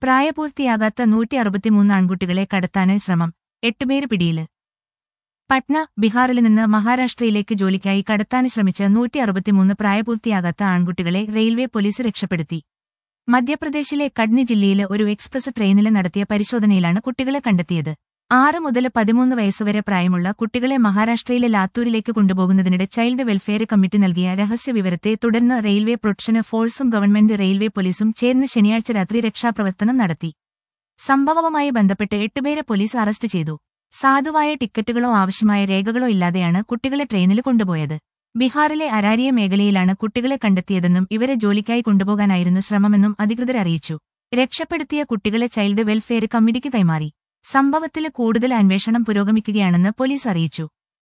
പ്രായപൂർത്തിയാകാത്ത നൂറ്റി അറുപത്തിമൂന്ന് ആൺകുട്ടികളെ കടത്താന് ശ്രമം എട്ടുപേര് പിടിയില് പട്ന ബീഹാറിൽ നിന്ന് മഹാരാഷ്ട്രയിലേക്ക് ജോലിക്കായി കടത്താന് ശ്രമിച്ച നൂറ്റി അറുപത്തിമൂന്ന് പ്രായപൂർത്തിയാകാത്ത ആൺകുട്ടികളെ റെയിൽവേ പോലീസ് രക്ഷപ്പെടുത്തി മധ്യപ്രദേശിലെ കഡ്നി ജില്ലയിലെ ഒരു എക്സ്പ്രസ് ട്രെയിനിൽ നടത്തിയ പരിശോധനയിലാണ് കുട്ടികളെ കണ്ടെത്തിയത് ആറ് മുതൽ പതിമൂന്ന് വയസ്സുവരെ പ്രായമുള്ള കുട്ടികളെ മഹാരാഷ്ട്രയിലെ ലാത്തൂരിലേക്ക് കൊണ്ടുപോകുന്നതിനിടെ ചൈൽഡ് വെൽഫെയർ കമ്മിറ്റി നൽകിയ രഹസ്യവിവരത്തെ തുടർന്ന് റെയിൽവേ പ്രൊട്ടക്ഷൻ ഫോഴ്സും ഗവൺമെന്റ് റെയിൽവേ പോലീസും ചേർന്ന് ശനിയാഴ്ച രാത്രി രക്ഷാപ്രവർത്തനം നടത്തി സംഭവവുമായി ബന്ധപ്പെട്ട് എട്ടുപേരെ പോലീസ് അറസ്റ്റ് ചെയ്തു സാധുവായ ടിക്കറ്റുകളോ ആവശ്യമായ രേഖകളോ ഇല്ലാതെയാണ് കുട്ടികളെ ട്രെയിനിൽ കൊണ്ടുപോയത് ബീഹാറിലെ അരാരിയ മേഖലയിലാണ് കുട്ടികളെ കണ്ടെത്തിയതെന്നും ഇവരെ ജോലിക്കായി കൊണ്ടുപോകാനായിരുന്നു ശ്രമമെന്നും അധികൃതർ അറിയിച്ചു രക്ഷപ്പെടുത്തിയ കുട്ടികളെ ചൈൽഡ് വെൽഫെയർ കമ്മിറ്റിക്ക് കൈമാറി സംഭവത്തിൽ കൂടുതൽ അന്വേഷണം പുരോഗമിക്കുകയാണെന്ന് പോലീസ് അറിയിച്ചു